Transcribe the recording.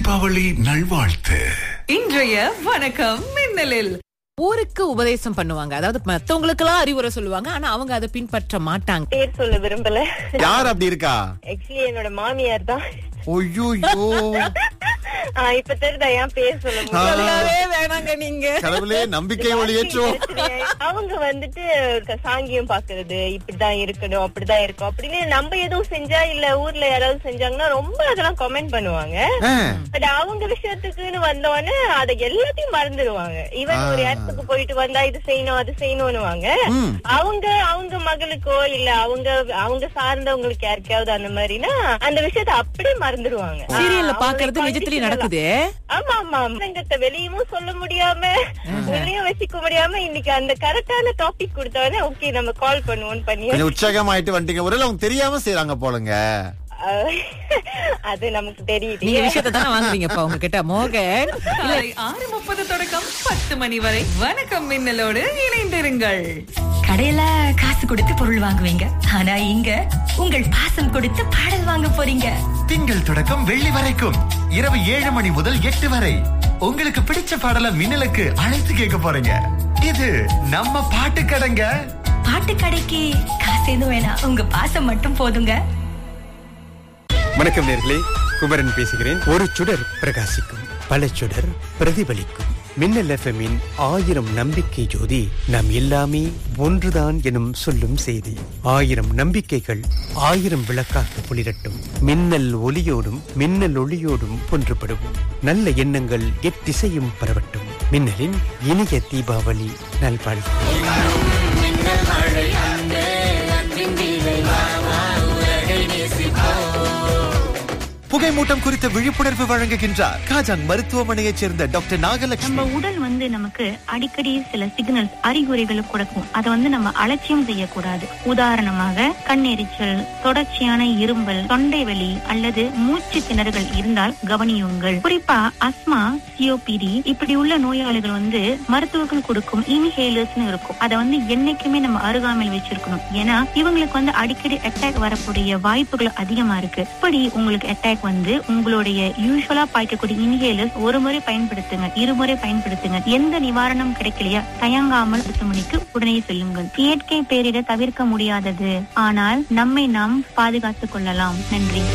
தீபாவளி நல்வாழ்த்து இன்றைய வணக்கம் மின்னலில் ஊருக்கு உபதேசம் பண்ணுவாங்க அதாவது மத்தவங்களுக்கு எல்லாம் அறிவுரை சொல்லுவாங்க ஆனா அவங்க அதை பின்பற்ற மாட்டாங்க பேர் சொல்ல விரும்பல யார் அப்படி இருக்கா ஆக்சுவலி என்னோட மாமியார் தான் ஐயோ ஆ, இப்ப தெரியுதா ஏன் பேர் சொல்ல முடியல சொல்லவே வேணாங்க நீங்க கடவுளே நம்பிக்கை ஒளியேற்றும் அவங்க வந்துட்டு க- சாங்கியம் பாக்குறது இப்படிதான் இருக்கணும் அப்படிதான் இருக்கும் அப்படின்னு நம்ம எதுவும் செஞ்சா இல்ல ஊர்ல யாராவது செஞ்சாங்கன்னா ரொம்ப அதெல்லாம் கமெண்ட் பண்ணுவாங்க ஆ, பட் அவங்க விஷயத்துக்குன்னு வந்தோடனே அதை எல்லாத்தையும் மறந்துடுவாங்க ஈவன் ஒரு இடத்துக்கு போயிட்டு வந்தா இது செய்யணும் அது செய்யணும்னுவாங்க ம். அவங்க அவங்க மகளுக்கோ இல்ல அவங்க அவங்க சார்ந்தவங்களுக்கு யாருக்காவது அந்த மாதிரினா அந்த விஷயத்த அப்படியே மறந்துடுவாங்க சீரியல்ல ஆ, பாக்குறது அவங்களுக்கு நிஜத்திலயும் political நடக்குது ஆமா ஆமா சங்கத்தை வெளியவும் சொல்ல முடியாம வெளியும் வச்சுக்க முடியாம இன்னைக்கு அந்த கரெக்டான டாபிக் கொடுத்தவொடனே ஓகே நம்ம கால் பண்ணுவோம் பண்ணி கொஞ்சம் உற்சாகமாயிட்டு வந்துட்டீங்க ஒருவேளை அவங்க தெரியாம செய்றாங்க போலங்க அஹ், அது நமக்கு நீங்க தெரியுது விஷயத்தை தானே வாங்குறீங்கப்பா உங்ககிட்ட மோகன் காலை ஆறு முப்பது தொடக்கம் பத்து மணி வரை வணக்கம் மின்னலோடு இணைந்திருங்கள் கடையில காசு கொடுத்து பொருள் வாங்குவீங்க ஆனா இங்க உங்கள் பாசம் கொடுத்து பாடல் வாங்க போறீங்க திங்கள் தொடக்கம் வெள்ளி வரைக்கும் இரவு ஏழு மணி முதல் எட்டு வரை உங்களுக்கு பிடிச்ச பாடல மின்னலுக்கு அழைத்து கேட்க போறீங்க இது நம்ம பாட்டு கடைங்க பாட்டு கடைக்கு காசு எதுவும் வேணாம் உங்க பாசம் மட்டும் போதுங்க வணக்கம் நேர்களே குமரன் பேசுகிறேன் ஒரு சுடர் பிரகாசிக்கும் பல சுடர் பிரதிபலிக்கும் மின்னல் எஃப்எம்மின் ஆயிரம் நம்பிக்கை ஜோதி நாம் எல்லாமே ஒன்றுதான் எனும் சொல்லும் செய்தி ஆயிரம் நம்பிக்கைகள் ஆயிரம் விளக்காக ஒளிரட்டும் மின்னல் ஒளியோடும் மின்னல் ஒளியோடும் ஒன்றுபடுவோம் நல்ல எண்ணங்கள் எத்திசையும் பரவட்டும் மின்னலின் இனிய தீபாவளி நல்வாழ்வு புகைமூட்டம் குறித்த விழிப்புணர்வு வழங்குகின்றார் காஜாங் மருத்துவமனையைச் சேர்ந்த டாக்டர் நம்ம நாகலட்சுமி உடல் வந்து நமக்கு அடிக்கடி சில சிக்னல்ஸ் அறிகுறிகளை கொடுக்கும் அதை வந்து நம்ம அலட்சியம் செய்யக்கூடாது உதாரணமாக கண்ணெரிச்சல் தொடர்ச்சியான இரும்பல் தொண்டை வலி அல்லது மூச்சு திணறுகள் இருந்தால் கவனியுங்கள் குறிப்பா அஸ்மா சிஓபிடி இப்படி உள்ள நோயாளிகள் வந்து மருத்துவர்கள் கொடுக்கும் இன்ஹேலர்ஸ்னு இருக்கும் அதை வந்து என்னைக்குமே நம்ம அருகாமையில் வச்சிருக்கணும் ஏன்னா இவங்களுக்கு வந்து அடிக்கடி அட்டாக் வரக்கூடிய வாய்ப்புகள் அதிகமா இருக்கு இப்படி உங்களுக்கு அட்டாக் வந்து உங்களுடைய யூஸ்வலா பாய்க்கக்கூடிய இன்ஹேலர்ஸ் ஒரு முறை பயன்படுத்துங்க இருமுறை பயன்படுத்துங்க எந்த நிவாரணம் கிடைக்கலையா தயங்காமல் மருத்துவமனைக்கு உடனே செல்லுங்கள் இயற்கை பேரிட தவிர்க்க முடியாதது ஆனால் நம்மை நாம் பாதுகாத்துக் கொள்ளலாம் நன்றி